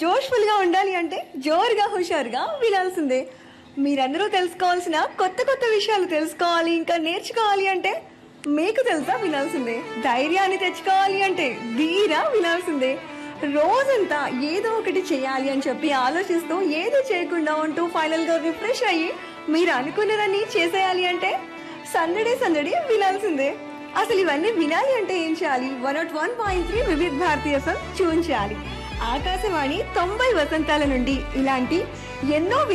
జోష్ఫుల్ గా ఉండాలి అంటే జోరుగా హుషారుగా వినాల్సిందే మీరందరూ తెలుసుకోవాల్సిన కొత్త కొత్త విషయాలు తెలుసుకోవాలి ఇంకా నేర్చుకోవాలి అంటే మీకు తెలుసా వినాల్సిందే ధైర్యాన్ని తెచ్చుకోవాలి అంటే ధీరా వినాల్సిందే రోజంతా ఏదో ఒకటి చేయాలి అని చెప్పి ఆలోచిస్తూ ఏది చేయకుండా ఉంటూ ఫైనల్ గా రిఫ్రెష్ అయ్యి మీరు అనుకున్నదాన్ని చేసేయాలి అంటే సందడి సందడి వినాల్సిందే అసలు ఇవన్నీ వినాలి అంటే ఏం చేయాలి one naught one point three వివిధ భారతీయ ట్యూన్ చేయాలి ఆకాశవాణి తొంభై వసంతాల నుండి ఇలాంటి ఎన్నో